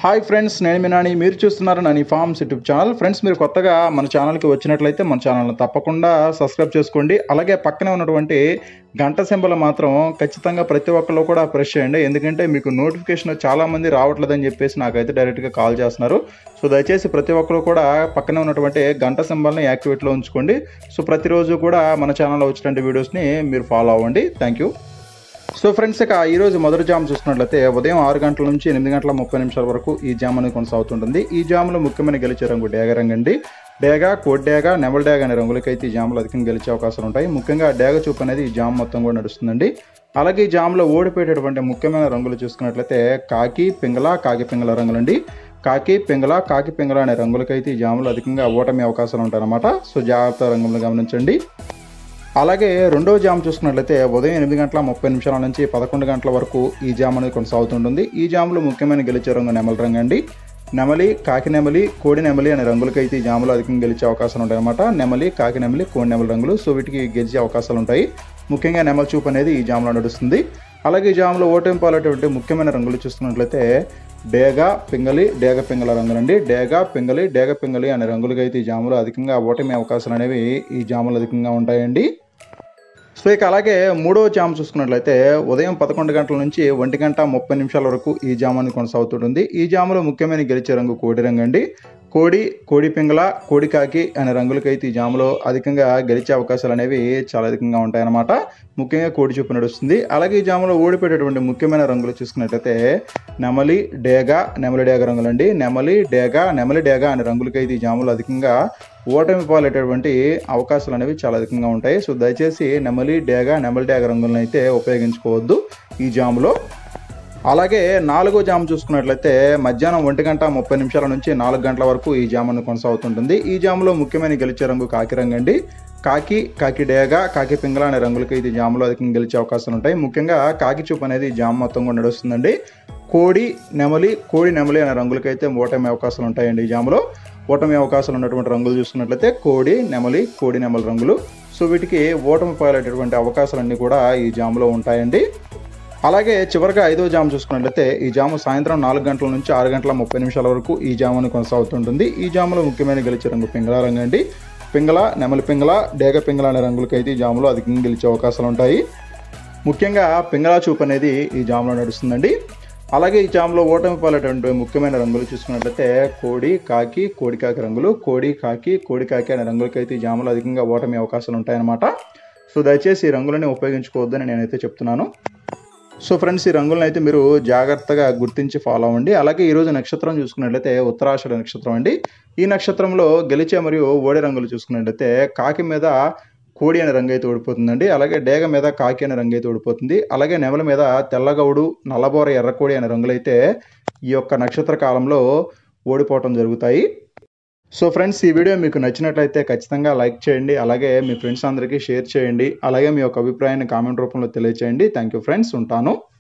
hi friends నేను మీ నాని మీరు చూస్తున్నారు Nani farms YouTube channel friends మీరు కొత్తగా మన ఛానల్కి వచ్చినట్లయితే మన ఛానల్ని తప్పకుండా సబ్స్క్రైబ్ చేసుకోండి అలాగే పక్కనే ఉన్నటువంటి గంట సింబల్ మాత్రం ఖచ్చితంగా ప్రతి ఒక్కళ్ళు కూడా ప్రెస్ చేయండి ఎందుకంటే మీకు నోటిఫికేషన్ చాలా మంది రావట్లేదని చెప్పేసి నాకైతే డైరెక్ట్గా కాల్ చేస్తున్నారు సో దయచేసి ప్రతి ఒక్కరు కూడా పక్కనే ఉన్నటువంటి గంట సింబల్ని యాక్టివేట్లో ఉంచుకోండి సో ప్రతిరోజు కూడా మన ఛానల్లో వచ్చినటువంటి వీడియోస్ని మీరు ఫాలో అవ్వండి థ్యాంక్ యూ సో ఫ్రెండ్స్ ఇక ఈరోజు మొదటి జామ్ చూసినట్లయితే ఉదయం ఆరు గంటల నుంచి ఎనిమిది గంటల ముప్పై నిమిషాల వరకు ఈ జామ్ అనేది కొనసాగుతుంటుంది ఈ జామ్లో ముఖ్యమైన గెలిచే రంగు డేగ రంగు అండి డేగ కోడ్ డేగ నెమల్ డేగ అనే రంగులకైతే ఈ జామ్లో అధికంగా గెలిచే అవకాశాలు ఉంటాయి ముఖ్యంగా డేగ చూపు అనేది ఈ జామ్ మొత్తం కూడా నడుస్తుందండి అలాగే ఈ జామ్లో ఓడిపోయేటటువంటి ముఖ్యమైన రంగులు చూసుకున్నట్లయితే కాకి పింగళ కాకి పింగళ రంగులండి కాకి పింగళ కాకి పింగళ అనే రంగులకైతే ఈ జాములు అధికంగా ఓటమి అవకాశాలు ఉంటాయన్నమాట సో జాగ్రత్త రంగులను గమనించండి అలాగే రెండవ జామ్ చూసుకున్నట్లయితే ఉదయం ఎనిమిది గంటల ముప్పై నిమిషాల నుంచి పదకొండు గంటల వరకు ఈ జామ్ అనేది కొనసాగుతుంటుంది ఈ జాములో ముఖ్యమైన గెలిచే రంగు నెమలి రంగు అండి నెమలి కాకి నెమలి కోడి నెమలి అనే రంగులకైతే ఈ జాములో అధికంగా గెలిచే అవకాశాలు ఉంటాయి అనమాట నెమలి కాకి నెమలి కోడి నెమలి రంగులు సో వీటికి గెలిచే అవకాశాలు ఉంటాయి ముఖ్యంగా నెమలి చూపు అనేది ఈ జామ్లో నడుస్తుంది అలాగే ఈ జామ్లో ఓటమి పాలటువంటి ముఖ్యమైన రంగులు చూసుకున్నట్లయితే డేగ పింగలి డేగ పింగళ రంగులండి డేగ పింగలి డేగ పింగలి అనే రంగులకి అయితే ఈ జాములో అధికంగా ఓటమి అవకాశాలు అనేవి ఈ జాములు అధికంగా ఉంటాయండి సో ఇక అలాగే మూడవ జామ్ చూసుకున్నట్లయితే ఉదయం పదకొండు గంటల నుంచి ఒంటి గంట ముప్పై నిమిషాల వరకు ఈ జామ్ అనేది కొనసాగుతుంటుంది ఈ జాములో ముఖ్యమైన గెలిచే రంగు కోడి రంగు అండి కోడి కోడి పింగళ కోడి కాకి అనే రంగులకైతే ఈ జాములో అధికంగా గెలిచే అవకాశాలు అనేవి చాలా అధికంగా ఉంటాయన్నమాట ముఖ్యంగా కోడి చూపు నడుస్తుంది అలాగే ఈ జాములో ఓడిపోయేటటువంటి ముఖ్యమైన రంగులు చూసుకున్నట్లయితే నెమలి డేగ నెమలి డేగ రంగులండి నెమలి డేగ నెమలి డేగ అనే రంగులకైతే ఈ జాములో అధికంగా ఓటమి పాలేటటువంటి అవకాశాలు అనేవి చాలా అధికంగా ఉంటాయి సో దయచేసి నెమలి డేగ నెమలి డేగ రంగులను అయితే ఉపయోగించుకోవద్దు ఈ జాములో అలాగే నాలుగో జామ్ చూసుకున్నట్లయితే మధ్యాహ్నం ఒంటి గంట ముప్పై నిమిషాల నుంచి నాలుగు గంటల వరకు ఈ జామ్ అనేది కొనసాగుతుంటుంది ఈ జాములో ముఖ్యమైన గెలిచే రంగు కాకి రంగు అండి కాకి కాకి డేగ కాకి పింగళ అనే రంగులకి ఇది జాములో అధికంగా గెలిచే అవకాశాలు ఉంటాయి ముఖ్యంగా కాకి చూపు అనేది ఈ జామ్ మొత్తం కూడా నడుస్తుందండి కోడి నెమలి కోడి నెమలి అనే రంగులకైతే ఓటమి అవకాశాలు ఉంటాయండి ఈ జాములో ఓటమి అవకాశాలు ఉన్నటువంటి రంగులు చూసుకున్నట్లయితే కోడి నెమలి కోడి నెమలి రంగులు సో వీటికి ఓటమి పాలేటటువంటి అవకాశాలన్నీ కూడా ఈ జాములో ఉంటాయండి అలాగే చివరిగా ఐదో జాము చూసుకున్నట్లయితే ఈ జాము సాయంత్రం నాలుగు గంటల నుంచి ఆరు గంటల ముప్పై నిమిషాల వరకు ఈ జామును కొనసాగుతుంటుంది ఈ జాములో ముఖ్యమైన గెలిచే రంగు పింగళ రంగు అండి పింగళ నెమలి పింగళ డేగ పింగళ అనే రంగులకైతే ఈ జాములో అధికంగా గెలిచే అవకాశాలు ఉంటాయి ముఖ్యంగా పింగళ చూపు అనేది ఈ జాములో నడుస్తుందండి అలాగే ఈ జామ్లో ఓటమి పాలేటువంటి ముఖ్యమైన రంగులు చూసుకున్నట్లయితే కోడి కాకి కోడి కాకి రంగులు కోడి కాకి కోడి కాకి అనే రంగులకైతే ఈ జాములో అధికంగా ఓటమి అవకాశాలు ఉంటాయన్నమాట సో దయచేసి ఈ రంగులని ఉపయోగించుకోవద్దని నేనైతే చెప్తున్నాను సో ఫ్రెండ్స్ ఈ రంగులను అయితే మీరు జాగ్రత్తగా గుర్తించి ఫాలో అవ్వండి అలాగే ఈరోజు నక్షత్రం చూసుకున్నట్లయితే ఉత్తరాషాఢ నక్షత్రం అండి ఈ నక్షత్రంలో గెలిచే మరియు ఓడి రంగులు చూసుకున్నట్లయితే కాకి మీద కోడి అనే రంగు అయితే ఓడిపోతుందండి అలాగే డేగ మీద కాకి అనే రంగు అయితే ఓడిపోతుంది అలాగే నెమల మీద తెల్లగౌడు నల్లబోర ఎర్రకోడి అనే రంగులైతే ఈ యొక్క నక్షత్ర కాలంలో ఓడిపోవటం జరుగుతాయి సో ఫ్రెండ్స్ ఈ వీడియో మీకు నచ్చినట్లయితే ఖచ్చితంగా లైక్ చేయండి అలాగే మీ ఫ్రెండ్స్ అందరికీ షేర్ చేయండి అలాగే మీ యొక్క అభిప్రాయాన్ని కామెంట్ రూపంలో తెలియచేయండి థ్యాంక్ యూ ఫ్రెండ్స్ ఉంటాను